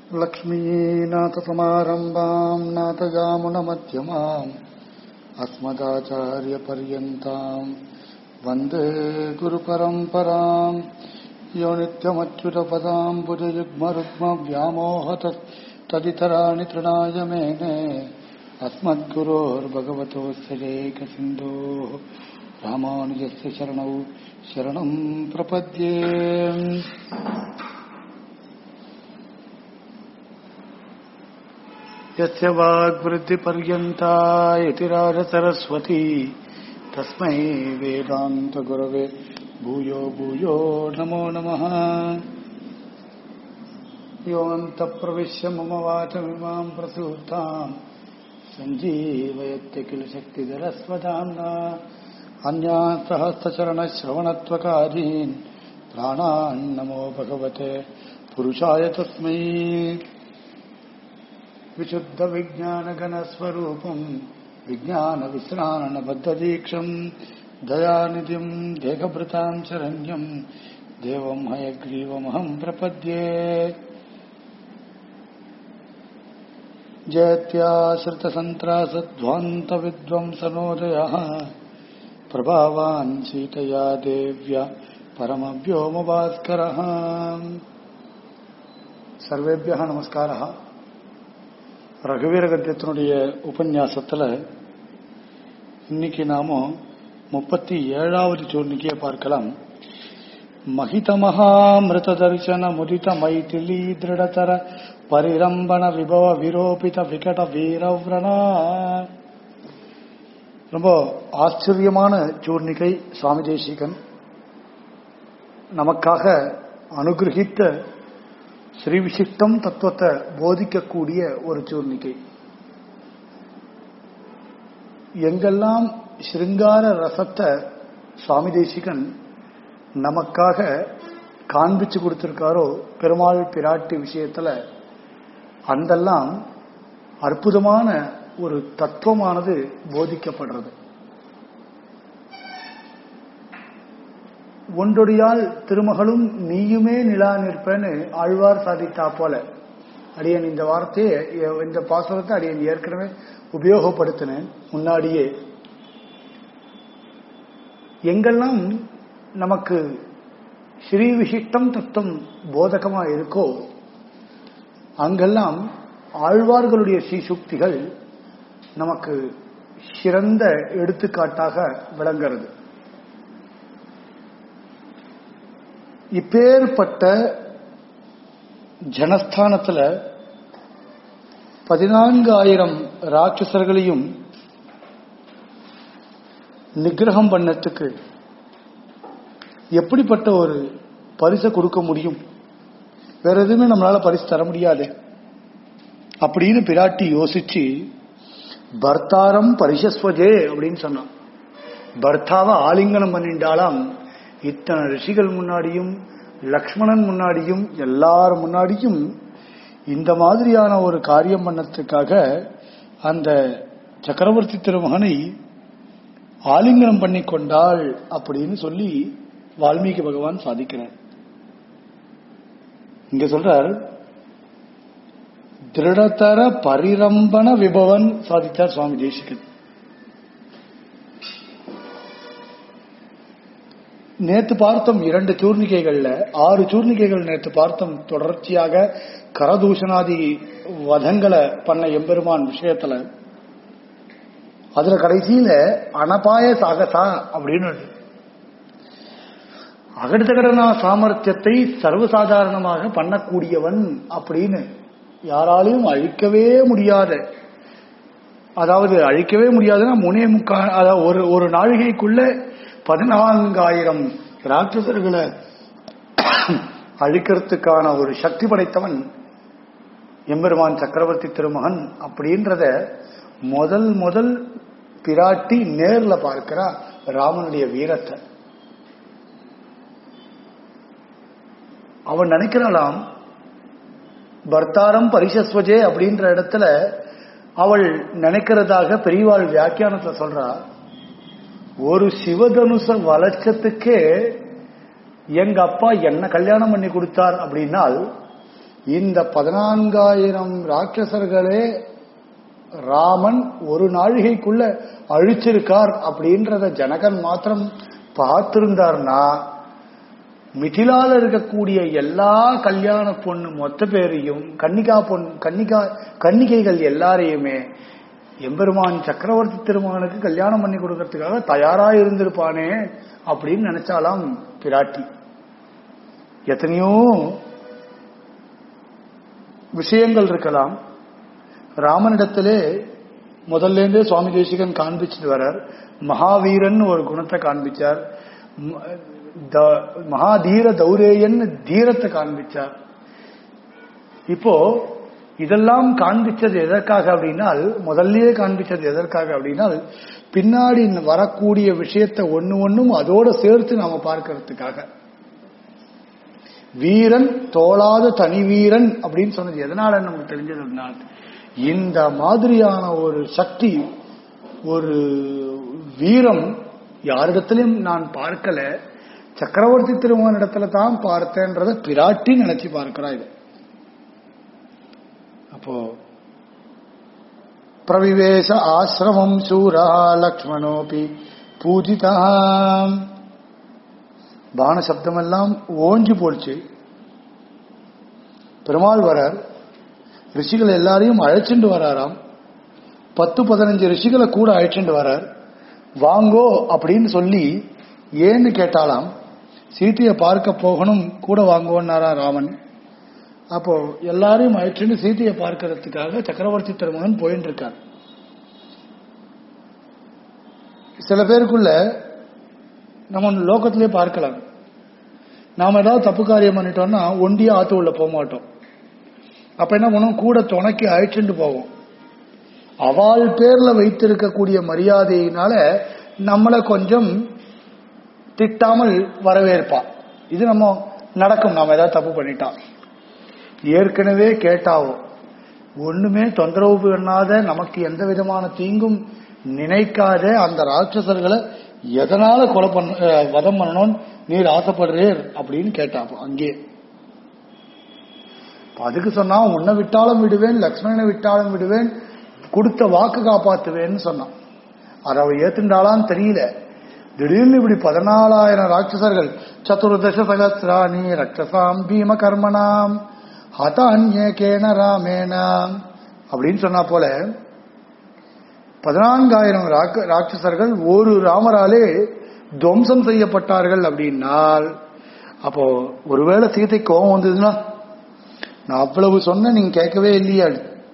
लक्ष्मीनाथसमारम्भाम् नाथयामुनमध्यमाम् अस्मदाचार्यपर्यन्ताम् वन्दे गुरुपरम्पराम् यो नित्यमच्युतपदाम् भुजयुग्मरुग्मव्यामोहत तदितराणि तृणाय मेने अस्मद्गुरोर्भगवतोऽस्य रेकसिन्धोः रामानुजस्य शरणौ शरणम् प्रपद्ये यस्य वाग्वृद्धिपर्यन्ता यतिराजसरस्वती तस्मै वेदान्तगुरवे भूयो भूयो नमो नमः योऽन्तप्रविश्य मम वाचमिमाम् प्रसूताम् सञ्जीवयत्य किल शक्तिधरस्वदाम्ना अन्या सहस्रचरणश्रवणत्वकारीन् प्राणान्नमो भगवते पुरुषाय तस्मै विशुद्धविज्ञानगणस्वरूपम् विज्ञानविश्राणबद्धदीक्षम् दयानिधिम् देहभृताम् शरण्यम् देवम् हयग्रीवमहम् प्रपद्ये जयत्याश्रितसन्त्रासध्वान्तविद्वंसनोदयः प्रभावान् सीतया देव्या परमव्योमभास्करः சர்வேபியா நமஸ்காரா ரகுவீர கத்தியத்தினுடைய உபன்யாசத்துல இன்னைக்கு நாம முப்பத்தி ஏழாவது சூர்ணிக்கையை பார்க்கலாம் மகிதமகாமிருத தரிசன முதித மைதிலி திருடதர பரிரம்பண விபவ விரோபித விகட வீரவ்ரணா ரொம்ப ஆச்சரியமான சூர்ணிகை சுவாமி தேசிகன் நமக்காக அனுகிரகித்த ஸ்ரீவிசிஷ்டம் தத்துவத்தை போதிக்கக்கூடிய ஒரு சூர்ணிகை எங்கெல்லாம் ஸ்ருங்கார ரசத்தை சுவாமி தேசிகன் நமக்காக காண்பிச்சு கொடுத்திருக்காரோ பெருமாள் பிராட்டி விஷயத்துல அந்தெல்லாம் அற்புதமான ஒரு தத்துவமானது போதிக்கப்படுறது ஒன்றொடியால் திருமகளும் நீயுமே நிலா நிற்பேன்னு ஆழ்வார் சாதித்தா போல அடியன் இந்த வார்த்தையை இந்த பாசுரத்தை அடியன் ஏற்கனவே உபயோகப்படுத்தினேன் முன்னாடியே எங்கெல்லாம் நமக்கு ஸ்ரீ விசிஷ்டம் தத்துவம் போதகமா இருக்கோ அங்கெல்லாம் ஆழ்வார்களுடைய ஸ்ரீசுக்திகள் நமக்கு சிறந்த எடுத்துக்காட்டாக விளங்கிறது இப்பேற்பட்ட ஜனஸ்தானத்துல பதினான்கு ஆயிரம் ராட்சசர்களையும் நிகிரகம் பண்ணத்துக்கு எப்படிப்பட்ட ஒரு பரிசை கொடுக்க முடியும் வேற எதுவுமே நம்மளால பரிசு தர முடியாது அப்படின்னு பிராட்டி யோசிச்சு பர்த்தாரம் பரிசஸ்வஜே அப்படின்னு சொன்னான் பர்த்தாவை ஆலிங்கனம் பண்ணிண்டாலாம் இத்தனை ரிஷிகள் முன்னாடியும் லக்ஷ்மணன் முன்னாடியும் எல்லார் முன்னாடியும் இந்த மாதிரியான ஒரு காரியம் பண்ணத்துக்காக அந்த சக்கரவர்த்தி திருமகனை ஆலிங்கனம் பண்ணி கொண்டாள் அப்படின்னு சொல்லி வால்மீகி பகவான் சாதிக்கிறார் இங்க சொல்றார் திருடத்தர பரிரம்பன விபவன் சாதித்தார் சுவாமி தேசிகன் நேத்து பார்த்தோம் இரண்டு சூர்ணிகைகள்ல ஆறு சூர்ணிகைகள் நேற்று பார்த்தோம் தொடர்ச்சியாக கரதூஷணாதி வதங்களை பண்ண எம்பெருமான் விஷயத்துல அதுல கடைசியில அனபாய சாகசா அப்படின்னு அகடுதகடனா சாமர்த்தியத்தை சர்வசாதாரணமாக பண்ணக்கூடியவன் அப்படின்னு யாராலையும் அழிக்கவே முடியாத அதாவது அழிக்கவே முடியாதுன்னா முனே முக்கா அதாவது ஒரு ஒரு நாழிகைக்குள்ள பதினான்காயிரம் ராட்சசர்களை அழிக்கிறதுக்கான ஒரு சக்தி படைத்தவன் எம்பெருமான் சக்கரவர்த்தி திருமகன் அப்படின்றத முதல் முதல் பிராட்டி நேர்ல பார்க்கிறா ராமனுடைய வீரத்தை அவன் நினைக்கிறாளாம் பர்த்தாரம் பரிசஸ்வஜே அப்படின்ற இடத்துல அவள் நினைக்கிறதாக பெரியவாள் வியாக்கியானத்துல சொல்றா ஒரு சிவதனுச வளர்ச்சத்துக்கே எங்க அப்பா என்ன கல்யாணம் பண்ணி கொடுத்தார் அப்படின்னால் இந்த பதினான்காயிரம் ராட்சசர்களே ராமன் ஒரு நாழிகைக்குள்ள அழிச்சிருக்கார் அப்படின்றத ஜனகன் மாத்திரம் பார்த்திருந்தார்னா மிதிலால இருக்கக்கூடிய எல்லா கல்யாண பொண்ணு மொத்த பேரையும் கன்னிகா பொன் கன்னிகா கன்னிகைகள் எல்லாரையுமே எம்பெருமான் சக்கரவர்த்தி திருமகனுக்கு கல்யாணம் பண்ணி கொடுக்கறதுக்காக தயாரா இருந்திருப்பானே அப்படின்னு நினைச்சாலாம் பிராட்டி எத்தனையோ விஷயங்கள் இருக்கலாம் ராமனிடத்திலே முதல்ல இருந்தே சுவாமி தேசிகன் காண்பிச்சுட்டு வர்றார் மகாவீரன் ஒரு குணத்தை காண்பிச்சார் ம- த- மகாதீர தௌரேயன் தீரத்தை காண்பிச்சார் இப்போ இதெல்லாம் காண்பிச்சது எதற்காக அப்படின்னால் முதல்லயே காண்பிச்சது எதற்காக அப்படின்னால் பின்னாடி வரக்கூடிய விஷயத்தை ஒண்ணு ஒண்ணும் அதோட சேர்த்து நாம பார்க்கறதுக்காக வீரன் தோளாத தனி வீரன் அப்படின்னு சொன்னது எதனால நமக்கு தெரிஞ்சது அப்படின்னா இந்த மாதிரியான ஒரு சக்தி ஒரு வீரம் யாரிடத்திலும் நான் பார்க்கல சக்கரவர்த்தி திருமகன் இடத்துல தான் பார்த்தேன்றத பிராட்டி நினைச்சு பார்க்கிறா இது அப்போ பிரவிவேச ஆசிரமம் சூரா லக்ஷ்மணோபி பூஜிதா பான சப்தமெல்லாம் ஓஞ்சி போடுச்சு பெருமாள் வரார் ரிஷிகள் எல்லாரையும் அழைச்சிட்டு வராராம் பத்து பதினஞ்சு ரிஷிகளை கூட அழைச்சிட்டு வரார் வாங்கோ அப்படின்னு சொல்லி ஏன்னு கேட்டாலாம் சீத்தையை பார்க்க போகணும் கூட வாங்குவோன்னாரா ராமன் அப்போ எல்லாரையும் அழைச்சிட்டு சீதையை பார்க்கறதுக்காக சக்கரவர்த்தி திருமகன் போயிட்டு இருக்கார் சில பேருக்குள்ள நம்ம லோகத்திலே பார்க்கலாம் நாம ஏதாவது தப்பு காரியம் பண்ணிட்டோம்னா ஒண்டியா ஆத்து உள்ள போக மாட்டோம் அப்ப என்ன பண்ணுவோம் கூட துணைக்கு அழைச்சிட்டு போவோம் அவள் பேர்ல வைத்திருக்கக்கூடிய மரியாதையினால நம்மளை கொஞ்சம் திட்டாமல் வரவேற்பா இது நம்ம நடக்கும் நாம ஏதாவது தப்பு பண்ணிட்டா ஏற்கனவே கேட்டாவோ ஒண்ணுமே தொந்தரவு பண்ணாத நமக்கு எந்த விதமான தீங்கும் நினைக்காத அந்த ராட்சசர்களை எதனால கொலை பண்ண அஹ், வதம் பண்ணணும்னு நீர் ஆசைப்படுறீர் அப்படின்னு கேட்டாப்போ அங்கே அப்ப அதுக்கு சொன்னா உன்னை விட்டாலும் விடுவேன் லக்ஷ்மணனை விட்டாலும் விடுவேன் கொடுத்த வாக்கு காப்பாத்துவேன்னு சொன்னான் அதை அவ ஏத்துண்டாளான்னு தெரியல திடீர்னு இப்படி பதினாலாயிரம் ராட்சசர்கள் சதுர்தச சகசிராணி ரக்ஷசாம் பீம கர்மனாம் ஹதான்யேகேன ராமேன அப்படின்னு சொன்னா போல பதினான்காயிரம் ராக்க- ராட்சசர்கள் ஒரு ராமராலே துவம்சம் செய்யப்பட்டார்கள் அப்படின்னால் அப்போ ஒருவேளை சீதை கோபம் வந்ததுன்னா நான் அவ்வளவு சொன்ன நீங்க கேட்கவே இல்லையா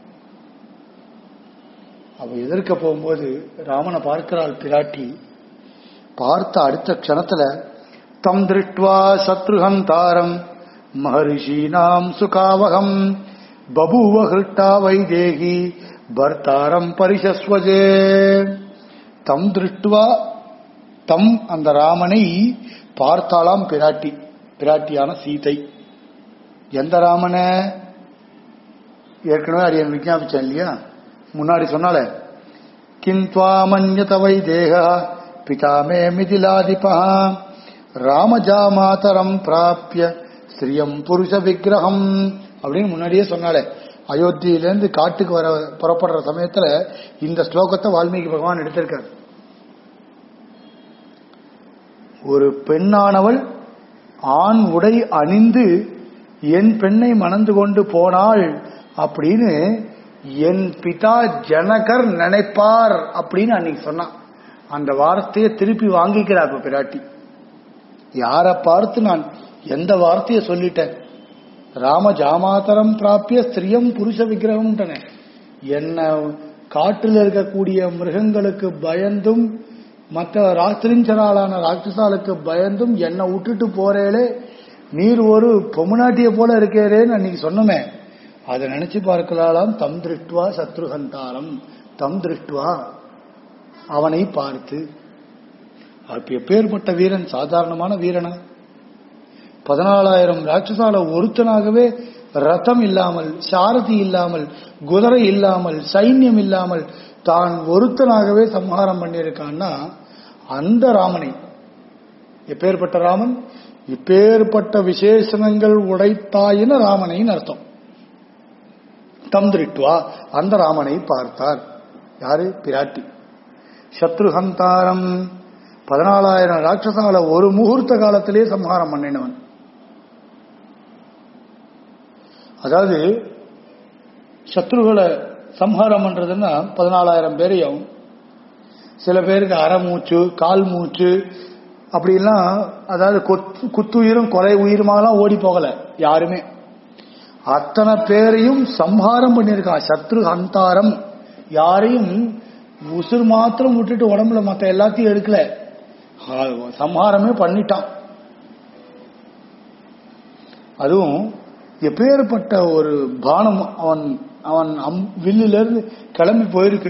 அவ எதிர்க்க போகும்போது ராமனை பார்க்கிறாள் பிராட்டி பார்த்த அடுத்த க்ஷணத்துல தம் திருஷ்டுவா சத்ருஹந்தாரம் மகரிஷீனாம் சுகாவகம் பபூவ ஹிருட்டா வைதேகி பர்த்தாரம் பரிசஸ்வஜே தம் திருஷ்டுவா தம் அந்த ராமனை பார்த்தாளாம் பிராட்டி பிராட்டியான சீதை எந்த ராமனை ஏற்கனவே அடியன் விஞ்ஞாபிச்சேன் இல்லையா முன்னாடி சொன்னால கிந்த்வாமன்யத வைதேக பிதா மே மிதிலாதிபா ராமஜாமாதரம் பிராப்பிய ஸ்ரீயம் புருஷ விக்கிரகம் அப்படின்னு முன்னாடியே சொன்னாலே அயோத்தியிலேருந்து காட்டுக்கு வர புறப்படுற சமயத்துல இந்த ஸ்லோகத்தை வால்மீகி பகவான் எடுத்திருக்கார் ஒரு பெண்ணானவள் ஆண் உடை அணிந்து என் பெண்ணை மணந்து கொண்டு போனாள் அப்படின்னு என் பிதா ஜனகர் நினைப்பார் அப்படின்னு அன்னைக்கு சொன்னான் அந்த வார்த்தையை திருப்பி வாங்கிக்கிறார் இப்ப பிராட்டி யாரை பார்த்து நான் எந்த வார்த்தையை சொல்லிட்டேன் ராம ஜாமாதரம் பிராப்பிய ஸ்திரியம் புருஷ விக்கிரகம் என்ன காட்டில் இருக்கக்கூடிய மிருகங்களுக்கு பயந்தும் மற்ற ராத்திரிஞ்சராளான ராட்சசாலுக்கு பயந்தும் என்னை விட்டுட்டு போறேளே நீர் ஒரு பொம்முநாட்டிய போல இருக்கேரேன்னு அன்னைக்கு சொன்னமே அதை நினைச்சு பார்க்கலாலாம் தம் திருஷ்டுவா சத்ருகந்தாரம் தம் திருஷ்டுவா அவனை பார்த்து அப்ப எப்பேற்பட்ட வீரன் சாதாரணமான வீரனா பதினாலாயிரம் ராட்சசால ஒருத்தனாகவே ரதம் இல்லாமல் சாரதி இல்லாமல் குதிரை இல்லாமல் சைன்யம் இல்லாமல் தான் ஒருத்தனாகவே சம்ஹாரம் பண்ணியிருக்கான்னா அந்த ராமனை எப்பேற்பட்ட ராமன் இப்பேற்பட்ட விசேஷணங்கள் உடைத்தாயின ராமனைன்னு அர்த்தம் தம் திருட்டுவா அந்த ராமனை பார்த்தார் யாரு பிராட்டி சத்ருஹந்தாரம் பதினாலாயிரம் ராட்சசால ஒரு முகூர்த்த காலத்திலே சம்ஹாரம் பண்ணினவன் அதாவது சத்ருகளை சம்ஹாரம் பண்றதுன்னா பதினாலாயிரம் பேரையும் சில பேருக்கு அரை மூச்சு கால் மூச்சு அப்படிலாம் அதாவது கொத்து குத்துயிரும் கொலை உயிருமாலாம் ஓடி போகல யாருமே அத்தனை பேரையும் சம்ஹாரம் பண்ணியிருக்கான் சத்ரு ஹந்தாரம் யாரையும் உசுர் மாத்திரம் விட்டுட்டு உடம்புல மத்த எல்லாத்தையும் எடுக்கல ஆ, சம்ஹாரமே பண்ணிட்டான் அதுவும் எப்பேற்பட்ட ஒரு பானம் அவன் அவன் அம் வில்லிலிருந்து கிளம்பி போயிருக்கு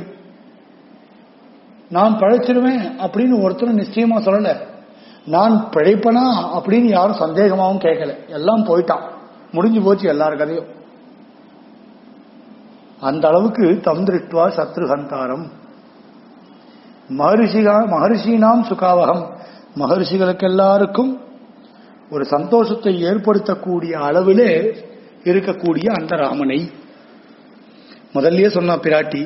நான் பழைச்சிருவேன் அப்படின்னு ஒருத்தரும் நிச்சயமா சொல்லல நான் பிழைப்பனா அப்படின்னு யாரும் சந்தேகமாவும் கேட்கல எல்லாம் போயிட்டான் முடிஞ்சு போச்சு எல்லார் கதையும் அந்த அளவுக்கு தந்திருஷ்டுவா சத்ருஹந்தாரம் மகரிஷிகா மகரிஷினாம் சுகாவகம் மகரிஷிகளுக்கு எல்லாருக்கும் ஒரு சந்தோஷத்தை ஏற்படுத்தக்கூடிய அளவிலே இருக்கக்கூடிய அந்த ராமனை முதல்லயே சொன்ன பிராட்டி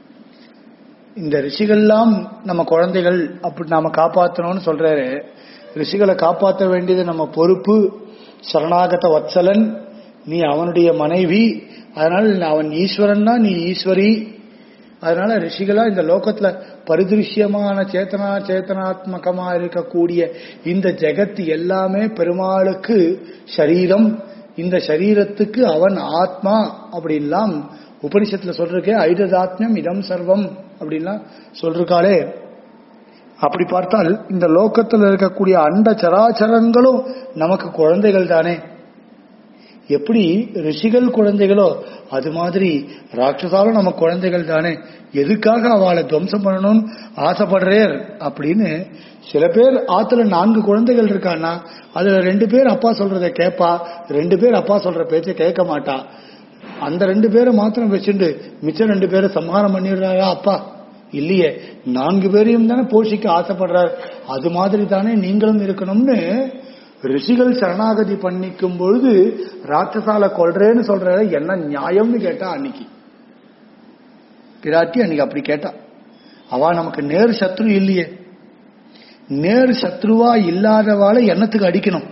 இந்த ரிஷிகள்லாம் நம்ம குழந்தைகள் அப்படி நாம காப்பாற்றணும்னு சொல்றாரு ரிஷிகளை காப்பாற்ற வேண்டியது நம்ம பொறுப்பு சரணாகத வத்சலன் நீ அவனுடைய மனைவி அதனால அவன் ஈஸ்வரன்னா நீ ஈஸ்வரி அதனால ரிஷிகளா இந்த லோகத்துல பரிதிருஷ்யமான சேத்தனா சேத்தனாத்மகமா இருக்கக்கூடிய இந்த ஜெகத் எல்லாமே பெருமாளுக்கு சரீரம் இந்த சரீரத்துக்கு அவன் ஆத்மா அப்படின்லாம் உபனிஷத்துல சொல்றக்கே ஐததாத்மியம் இதம் சர்வம் அப்படின்லாம் சொல்றாளே அப்படி பார்த்தால் இந்த லோகத்தில் இருக்கக்கூடிய அண்ட சராச்சரங்களும் நமக்கு குழந்தைகள் தானே எப்படி ரிஷிகள் குழந்தைகளோ அது மாதிரி ராட்சசாலும் நம்ம குழந்தைகள் தானே எதுக்காக அவளை துவம்சம் பண்ணணும்னு ஆசைப்படுறேர் அப்படின்னு சில பேர் ஆத்துல நான்கு குழந்தைகள் இருக்கான்னா அதுல ரெண்டு பேர் அப்பா சொல்றத கேட்பா ரெண்டு பேர் அப்பா சொல்ற பேச்சை கேட்க மாட்டா அந்த ரெண்டு பேரை மாத்திரம் வச்சுட்டு மிச்சம் ரெண்டு பேரை சம்ஹாரம் பண்ணிடுறாரா அப்பா இல்லையே நான்கு பேரையும் தானே போஷிக்க ஆசைப்படுறார் அது மாதிரி தானே நீங்களும் இருக்கணும்னு ரிஷிகள் சரணாகதி பண்ணிக்கும் பொழுது ராட்சசால கொல்றேன்னு சொல்ற என்ன நியாயம்னு கேட்டா அன்னைக்கு பிராட்டி அன்னைக்கு அப்படி கேட்டா அவ நமக்கு நேர் சத்ரு இல்லையே நேர் சத்ருவா இல்லாதவாளை எண்ணத்துக்கு அடிக்கணும்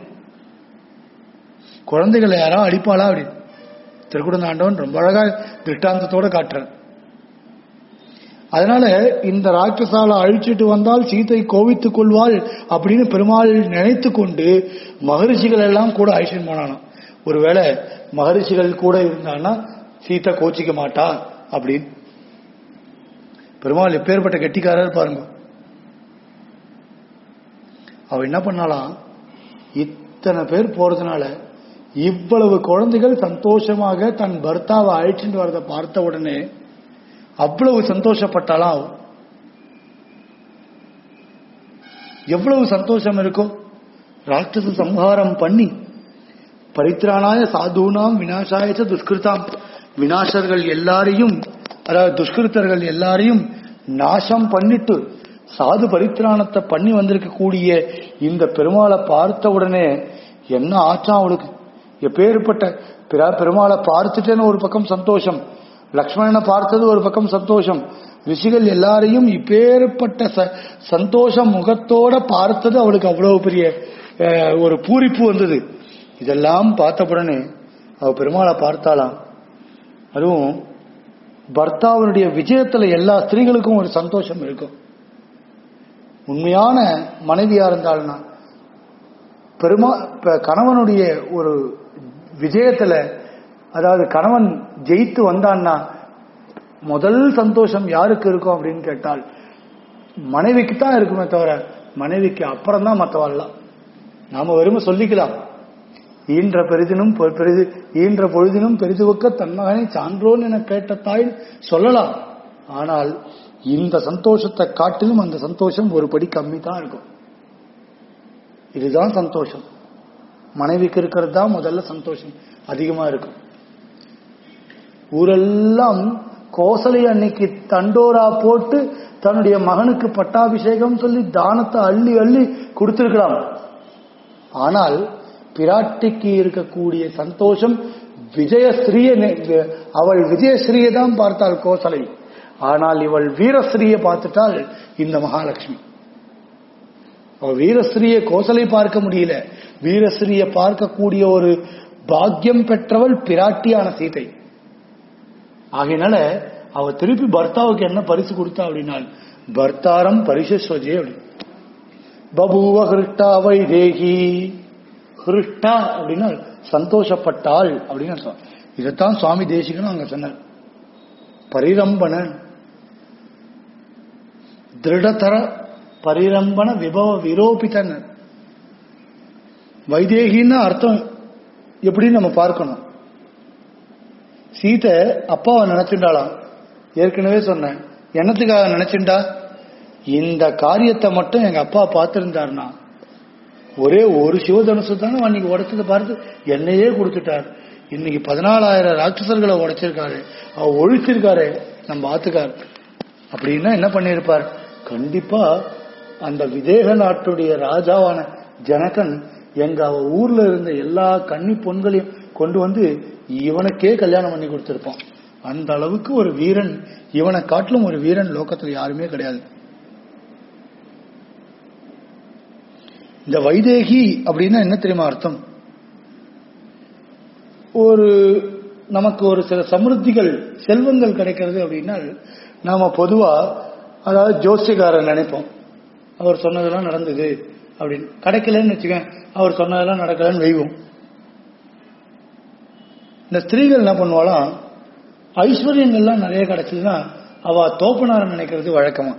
குழந்தைகளை யாரா அடிப்பாளா அப்படி திருக்குடந்தாண்டவன் ரொம்ப அழகா திருஷ்டாந்தத்தோட காட்டுறார் அதனால இந்த ராட்சசால அழிச்சிட்டு வந்தால் சீத்தை கோவித்துக் கொள்வாள் அப்படின்னு பெருமாள் நினைத்து கொண்டு மகரிஷிகள் எல்லாம் கூட அழிச்சிட்டு போனானாம் ஒருவேளை மகரிஷிகள் கூட இருந்தான்னா சீத்தை கோச்சிக்க மாட்டா அப்படின்னு பெருமாள் எப்பேற்பட்ட கெட்டிக்காரர் பாருங்க அவ என்ன பண்ணாலாம் இத்தனை பேர் போறதுனால இவ்வளவு குழந்தைகள் சந்தோஷமாக தன் பர்த்தாவை அழிச்சுட்டு வரதை பார்த்த உடனே அவ்வளவு சந்தோஷப்பட்டாலாம் அவ. எவ்வளவு சந்தோஷம் இருக்கும் ராட்சச சம்ஹாரம் பண்ணி பரித்ராணாய சாதுனாம் விநாசாயச்ச துஷ்கிருதாம் விநாசர்கள் எல்லாரையும் அதாவது துஷ்கிருத்தர்கள் எல்லாரையும் நாசம் பண்ணிட்டு சாது பரித்ராணத்தை பண்ணி வந்திருக்கக்கூடிய இந்த பெருமாளை பார்த்த உடனே என்ன ஆச்சாம் அவளுக்கு எப்பேற்பட்ட பிற- பெருமாளை பார்த்துட்டேன்னு ஒரு பக்கம் சந்தோஷம் லக்ஷ்மணனை பார்த்தது ஒரு பக்கம் சந்தோஷம் ரிஷிகள் எல்லாரையும் இப்பேற்பட்ட ச- சந்தோஷம் முகத்தோட பார்த்தது அவளுக்கு அவ்வளவு பெரிய அஹ், ஒரு பூரிப்பு வந்தது இதெல்லாம் பார்த்தவுடனே அவ பெருமாளை பார்த்தாளாம் அதுவும் பர்த்தாவினுடைய விஜயத்துல எல்லா ஸ்திரீகளுக்கும் ஒரு சந்தோஷம் இருக்கும் உண்மையான மனைவியா இருந்தாள்னா பெருமா இப்ப கணவனுடைய ஒரு விஜயத்துல அதாவது கணவன் ஜெயித்து வந்தான்னா முதல் சந்தோஷம் யாருக்கு இருக்கும் அப்படின்னு கேட்டால் மனைவிக்கு தான் இருக்குமே தவிர மனைவிக்கு அப்புறம் தான் மற்றவாள்லாம் நாம வெறுமை சொல்லிக்கலாம் ஈன்ற பெரிதினும் பொ- பெரிது ஈன்ற பொழுதினும் பெரிதுவக்க தன்மகனை சான்றோன் என கேட்ட தாய் சொல்லலாம் ஆனால் இந்த சந்தோஷத்தை காட்டிலும் அந்த சந்தோஷம் ஒரு படி கம்மி தான் இருக்கும் இதுதான் சந்தோஷம் மனைவிக்கு இருக்கிறது தான் முதல்ல சந்தோஷம் அதிகமா இருக்கும் ஊரெல்லாம் கோசலை அன்னைக்கு தண்டோரா போட்டு தன்னுடைய மகனுக்கு பட்டாபிஷேகம் சொல்லி தானத்தை அள்ளி அள்ளி கொடுத்திருக்கலாம் ஆனால் பிராட்டிக்கு இருக்கக்கூடிய சந்தோஷம் விஜயஸ்ரீய நெ- அவள் விஜயஸ்ரீயை தான் பார்த்தாள் கோசலை ஆனால் இவள் வீரஸ்ரீயை பார்த்துட்டாள் இந்த மகாலட்சுமி அவள் வீரஸ்ரீயை கோசலை பார்க்க முடியல வீரஸ்ரீயை பார்க்கக்கூடிய ஒரு பாக்கியம் பெற்றவள் பிராட்டியான சீதை ஆகையினால அவ திருப்பி பர்த்தாவுக்கு என்ன பரிசு கொடுத்தா அப்படின்னா பர்த்தாரம் பரிசஸ்வஜே அப்படி பபூவ ஹிருஷ்டா வைதேகி ஹிருஷ்டா அப்படின்னா சந்தோஷப்பட்டாள் அப்படின்னு அர்த்தம் இதைத்தான் சுவாமி தேசிகனும் அங்க சொன்னார் பரிரம்பணன் திருடதர பரிரம்பண விபவ விரோபிதன் வைதேகின்னு அர்த்தம் எப்படின்னு நம்ம பார்க்கணும் சீதை அப்பாவை நினைச்சுட்டாளாம் ஏற்கனவே சொன்னேன் என்னத்துக்காக நினைச்சுண்டா இந்த காரியத்தை மட்டும் எங்க அப்பா பார்த்திருந்தாருன்னா ஒரே ஒரு சிவதனுசு தானே அன்னைக்கு உடைச்சதை பார்த்து என்னையே கொடுத்துட்டார் இன்னைக்கு பதினாலாயிரம் ராட்சசர்களை உடைச்சிருக்காரு அவர் ஒழிச்சிருக்காரு நம்ம ஆத்துக்கார் அப்படின்னா என்ன பண்ணியிருப்பார் கண்டிப்பா அந்த விதேக நாட்டுடைய ராஜாவான ஜனகன் எங்க அவ ஊர்ல இருந்த எல்லா கன்னி பொண்களையும் கொண்டு வந்து இவனுக்கே கல்யாணம் பண்ணி கொடுத்திருப்பான் அந்த அளவுக்கு ஒரு வீரன் இவனை காட்டிலும் ஒரு வீரன் லோகத்துல யாருமே கிடையாது இந்த வைதேகி அப்படின்னா என்ன தெரியுமா அர்த்தம் ஒரு நமக்கு ஒரு சில சமிருத்திகள் செல்வங்கள் கிடைக்கிறது அப்படின்னா நாம பொதுவா அதாவது ஜோசியக்காரர் நினைப்போம் அவர் சொன்னதெல்லாம் நடந்தது அப்படின்னு கிடைக்கலன்னு வச்சுக்கேன் அவர் சொன்னதெல்லாம் நடக்கலன்னு வைவோம் இந்த ஸ்திரீகள் என்ன பண்ணுவாலாம் ஐஸ்வர்யங்கள்லாம் நிறைய கிடைச்சதுன்னா அவ தோப்பனார நினைக்கிறது வழக்கமா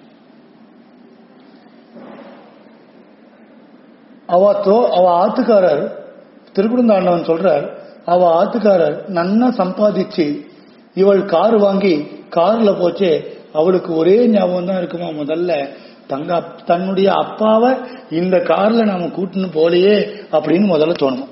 அவ தோ அவ ஆத்துக்காரர் திருக்குறந்தாண்டவன் சொல்றார் அவ ஆத்துக்காரர் நன்னா சம்பாதிச்சு இவள் கார் வாங்கி கார்ல போச்சே அவளுக்கு ஒரே ஞாபகம் தான் இருக்குமா முதல்ல தங்க அப்- தன்னுடைய அப்பாவை இந்த கார்ல நாம கூட்டுன்னு போலையே அப்படின்னு முதல்ல தோணும்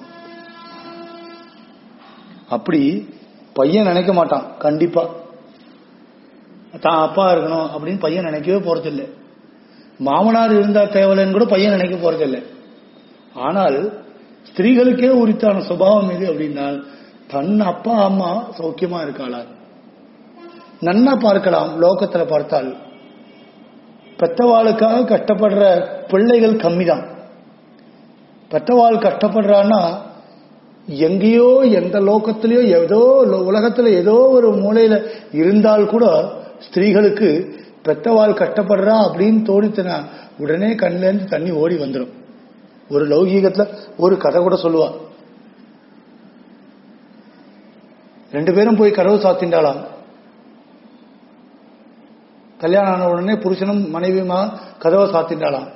அப்படி பையன் நினைக்க மாட்டான் கண்டிப்பா தான் அப்பா இருக்கணும் அப்படின்னு பையன் நினைக்கவே போறதில்லை மாமனார் இருந்தா தேவலைன்னு கூட பையன் நினைக்க போறதில்லை ஆனால் ஸ்திரீகளுக்கே உரித்தான சுபாவம் எது அப்படின்னா தன் அப்பா அம்மா சௌக்கியமா இருக்காளா நன்னா பார்க்கலாம் லோகத்துல பார்த்தால் பெத்தவாளுக்காக கஷ்டப்படுற பிள்ளைகள் கம்மிதான் பெத்தவாள் கஷ்டப்படுறான்னா எங்கேயோ எந்த லோகத்திலேயோ ஏதோ லோ- உலகத்துல ஏதோ ஒரு மூலையில இருந்தால் கூட ஸ்திரீகளுக்கு பெத்தவாள் கஷ்டப்படுறா அப்படின்னு தோணித்துனா உடனே கண்ணுல இருந்து தண்ணி ஓடி வந்துடும் ஒரு லௌகீகத்துல ஒரு கதை கூட சொல்லுவா ரெண்டு பேரும் போய் கதவு சாத்திண்டாளாம் கல்யாணம் ஆன உடனே புருஷனும் மனைவியுமா கதவை சாத்திண்டாளாம்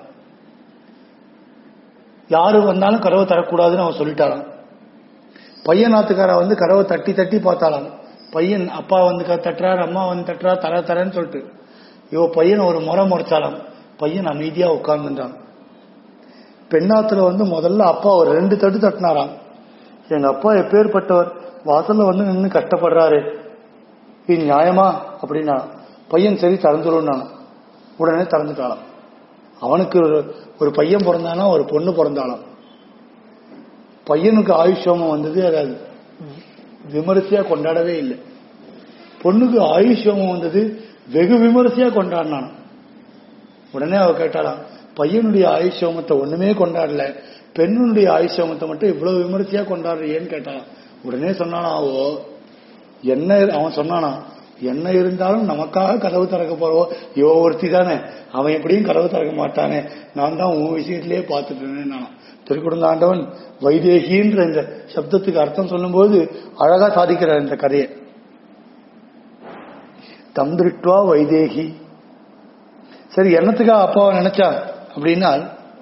யாரு வந்தாலும் கதவை தரக்கூடாதுன்னு அவன் சொல்லிட்டாளாம் பையன் நாத்துக்காரா வந்து கதவை தட்டி தட்டி பார்த்தாளாம் பையன் அப்பா வந்து க- தட்டுறாரு அம்மா வந்து தட்டுறா தர தரேன்னு சொல்லிட்டு இவ பையன் ஒரு முறை முறைச்சாலாம் பையன் அமைதியா உட்கார்ந்துட்டான் பெண்ணாத்துல வந்து முதல்ல அப்பா ஒரு ரெண்டு தட்டு தட்டினாராம் எங்க அப்பா எப்பேற்பட்டவர் வாசல்ல வந்து நின்னு கஷ்டப்படுறாரு இது நியாயமா அப்படின்னா பையன் சரி திறந்துடும் உடனே திறந்துட்டாளாம் அவனுக்கு ஒரு ஒரு பையன் பிறந்தானா ஒரு பொண்ணு பிறந்தாளாம் பையனுக்கு ஆயுஷோமம் வந்தது அதை விமரிசையா கொண்டாடவே இல்லை பொண்ணுக்கு ஆயுஷோமம் வந்தது வெகு விமரிசையா கொண்டாடினான் உடனே அவ கேட்டாளாம் பையனுடைய ஆயுஷோமத்தை ஒண்ணுமே கொண்டாடல பெண்ணுடைய ஆயுஷோமத்தை மட்டும் இவ்வளவு விமரிசையா கொண்டாடுறியேன்னு கேட்டாளாம் உடனே சொன்னானா அவோ என்ன அவன் சொன்னானா என்ன இருந்தாலும் நமக்காக கதவு திறக்க போறோம் இவ ஒருத்தி தானே அவன் எப்படியும் கதவு திறக்க மாட்டானே நான் தான் உன் விஷயத்திலேயே பார்த்துட்டேன்னு நான் திருக்குடந்தாண்டவன் வைதேகின்ற இந்த சப்தத்துக்கு அர்த்தம் சொல்லும்போது அழகா சாதிக்கிறார் இந்த கதையை தம் திருட்வா வைதேகி சரி என்னத்துக்காக அப்பாவை நினைச்சா அப்படின்னா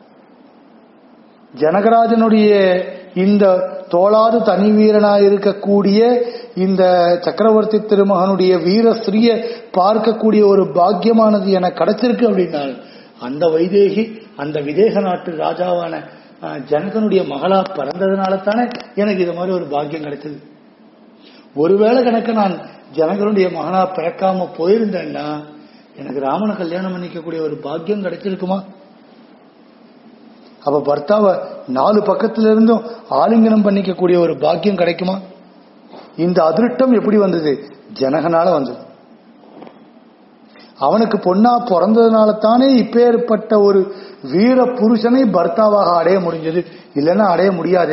ஜனகராஜனுடைய இந்த தோளாது தனி வீரனாய் இருக்கக்கூடிய இந்த சக்கரவர்த்தி திருமகனுடைய வீர ஸ்ரீய பார்க்கக்கூடிய ஒரு பாக்கியமானது எனக்கு கிடைச்சிருக்கு அப்படின்னா அந்த வைதேகி அந்த விதேக நாட்டு ராஜாவான அஹ், ஜனகனுடைய மகளா பிறந்ததுனால தானே எனக்கு இது மாதிரி ஒரு பாக்கியம் கிடைச்சது ஒருவேளை கணக்கு நான் ஜனகனுடைய மகனா பிறக்காம போயிருந்தேன்னா எனக்கு ராமனை கல்யாணம் பண்ணிக்கக்கூடிய ஒரு பாக்கியம் கிடைச்சிருக்குமா அப்ப பர்த்தாவை நாலு பக்கத்துல இருந்தும் ஆலிங்கனம் பண்ணிக்கக்கூடிய ஒரு பாக்கியம் கிடைக்குமா இந்த அதிருஷ்டம் எப்படி வந்தது ஜனகனால வந்தது அவனுக்கு பொண்ணா பிறந்ததுனால தானே இப்பேற்பட்ட ஒரு வீர புருஷனை பர்த்தாவாக அடைய முடிஞ்சது இல்லைன்னா அடைய முடியாதே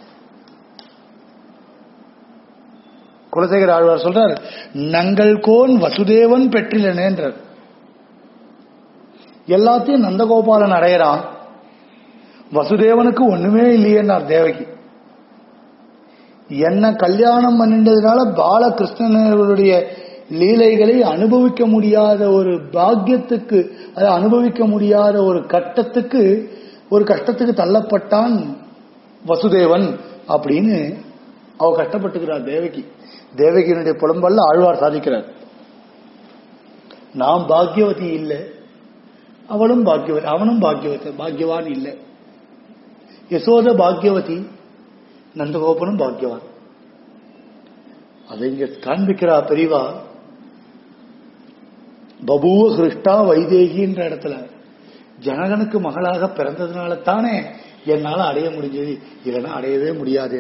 குலசேகர ஆழ்வார் சொல்றார் நங்கள் கோன் வசுதேவன் பெற்றிலனேன்றார் எல்லாத்தையும் நந்தகோபாலன் அடையறான் வசுதேவனுக்கு ஒண்ணுமே இல்லையேன்னார் தேவகி என்ன கல்யாணம் பண்ணின்றதுனால பாலகிருஷ்ணனுடைய லீலைகளை அனுபவிக்க முடியாத ஒரு பாக்கியத்துக்கு அதை அனுபவிக்க முடியாத ஒரு கட்டத்துக்கு ஒரு கஷ்டத்துக்கு தள்ளப்பட்டான் வசுதேவன் அப்படின்னு அவ கஷ்டப்பட்டுக்கிறார் தேவகி தேவகியினுடைய புலம்பல்ல ஆழ்வார் சாதிக்கிறார் நாம் பாக்கியவதி இல்லை அவளும் பாக்கியவதி அவனும் பாக்கியவதி பாக்கியவான் இல்லை யசோத பாக்கியவதி நந்தகோபனும் பாக்கியவான் அதை இங்க காண்பிக்கிறா பெரியவா பபுவ கிருஷ்டா வைதேகின்ற இடத்துல ஜனகனுக்கு மகளாக பிறந்ததுனால தானே என்னால அடைய முடிஞ்சது இல்லைன்னா அடையவே முடியாது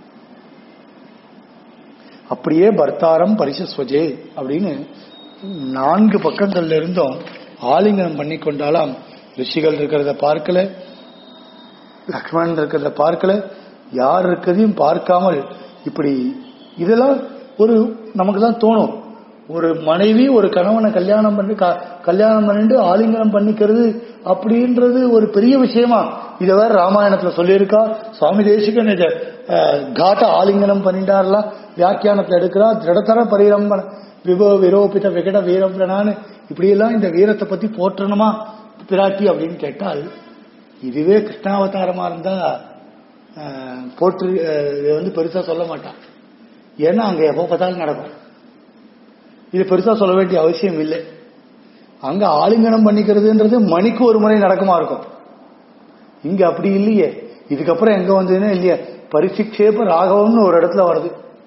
அப்படியே பர்த்தாரம் பரிசஸ்வஜே அப்படின்னு நான்கு பக்கங்கள்ல இருந்தும் ஆலிங்கனம் பண்ணி கொண்டாலாம் ரிஷிகள் இருக்கிறத பார்க்கல லக்ஷ்மணன் இருக்கிறத பார்க்கல யார் இருக்கிறதையும் பார்க்காமல் இப்படி இதெல்லாம் ஒரு நமக்கு தான் தோணும் ஒரு மனைவி ஒரு கணவனை கல்யாணம் பண்ணி க- கல்யாணம் பண்ணிட்டு ஆலிங்கனம் பண்ணிக்கிறது அப்படின்றது ஒரு பெரிய விஷயமா இத வேற ராமாயணத்துல சொல்லியிருக்கா சுவாமி தேசிகன் இத அஹ், காட்ட ஆலிங்கனம் பண்ணிட்டார்லாம் வியாக்கியானத்துல எடுக்கிறா திருடத்தர பரிரம்பன விபோ விரோபித விகட வீரம்பிரனான்னு இப்படியெல்லாம் இந்த வீரத்தை பத்தி போற்றணுமா பிராட்டி அப்படின்னு கேட்டால் இதுவே கிருஷ்ணாவதாரமா இருந்தா அஹ், போற்று அஹ், இதை வந்து பெருசா சொல்ல மாட்டான் ஏன்னா அங்க எப்போ பார்த்தாலும் நடக்கும் இது பெருசா சொல்ல வேண்டிய அவசியம் இல்லை அங்க ஆலிங்கனம் பண்ணிக்கிறதுன்றது மணிக்கு ஒரு முறை நடக்குமா இருக்கும் இங்க அப்படி இல்லையே இதுக்கப்புறம் எங்க வந்ததுன்னா இல்லையே பரிசிக்ஷேப ராகவம்னு ஒரு இடத்துல வருது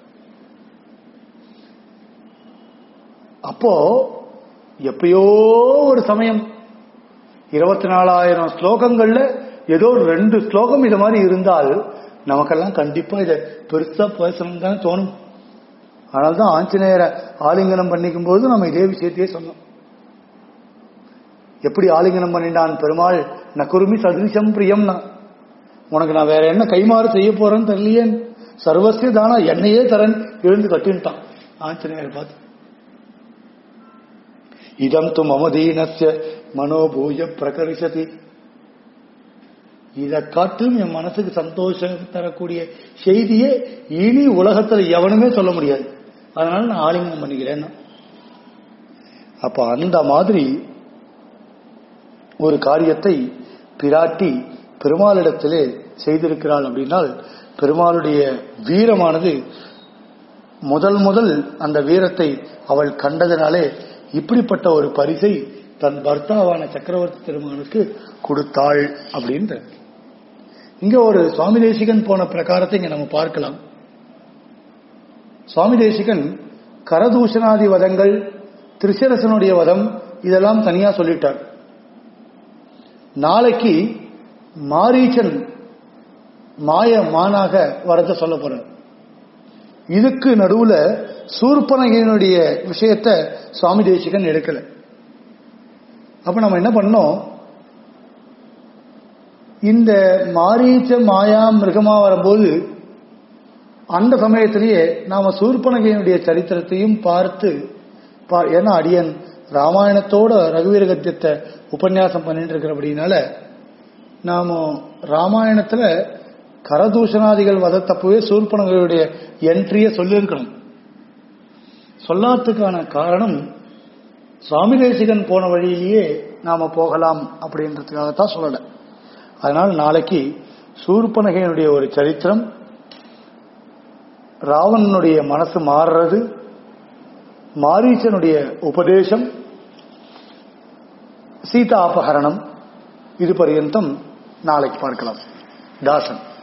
அப்போ எப்பயோ ஒரு சமயம் இருபத்தி நாலாயிரம் ஸ்லோகங்கள்ல ஏதோ ஒரு ரெண்டு ஸ்லோகம் இது மாதிரி இருந்தால் நமக்கெல்லாம் கண்டிப்பா இதை பெருசா பேசணும் தானே தோணும் அதனால்தான் ஆஞ்சநேயரை ஆலிங்கனம் பண்ணிக்கும் போது நம்ம இதே விஷயத்தையே சொன்னோம் எப்படி ஆலிங்கனம் பண்ணிட்டான் பெருமாள் நகுருமி சதிருஷம் பிரியம்னா உனக்கு நான் வேற என்ன கைமாறு செய்ய போறேன்னு தெரியலையே சர்வசிய தானா என்னையே தரன் எழுந்து கட்டின்ட்டான் ஆஞ்சநேயர் பார்த்து இதம் து மமதீனஸ்ய மனோபூய பிரகரிசதி இதை காட்டும் என் மனசுக்கு சந்தோஷம் தரக்கூடிய செய்தியே இனி உலகத்துல எவனுமே சொல்ல முடியாது அதனால நான் ஆலிங்கனம் பண்ணிக்கிறேன் அப்ப அந்த மாதிரி ஒரு காரியத்தை பிராட்டி பெருமாளிடத்திலே செய்திருக்கிறாள் அப்படின்னால் பெருமாளுடைய வீரமானது முதல் முதல் அந்த வீரத்தை அவள் கண்டதினாலே இப்படிப்பட்ட ஒரு பரிசை தன் பர்த்தாவான சக்கரவர்த்தி திருமகனுக்கு கொடுத்தாள் அப்படின்ற இங்க ஒரு சுவாமி தேசிகன் போன பிரகாரத்தை இங்க நம்ம பார்க்கலாம் சுவாமி தேசிகன் கரதூஷணாதி வதங்கள் திருசரசனுடைய வதம் இதெல்லாம் தனியா சொல்லிட்டார் நாளைக்கு மாரீச்சன் மாய மானாக வரத சொல்ல போறார் இதுக்கு நடுவுல சூர்பனகையினுடைய விஷயத்த சுவாமி தேசிகன் எடுக்கல அப்ப நம்ம என்ன பண்ணோம் இந்த மாரீச்ச மாயா மிருகமா வரும்போது அந்த சமயத்திலேயே நாம சூர்பனகையினுடைய சரித்திரத்தையும் பார்த்து பா- ஏன்னா அடியன் ராமாயணத்தோட ரகுவீர கத்தியத்தை உபன்யாசம் பண்ணிட்டு இருக்கிறபடினால நாம ராமாயணத்துல கரதூஷணாதிகள் வதத்தப்பவே சூர்பனகையுடைய என்ட்ரியை சொல்லியிருக்கணும் சொல்லாததுக்கான காரணம் சுவாமி தேசிகன் போன வழியிலேயே நாம போகலாம் அப்படின்றதுக்காகத்தான் சொல்லல அதனால் நாளைக்கு சூர்பனகையனுடைய ஒரு சரித்திரம் ராவணனுடைய மனசு மாறுறது மாரீச்சனுடைய உபதேசம் சீதா அபகரணம் இது பர்யந்தம் நாளைக்கு பார்க்கலாம் தாசன்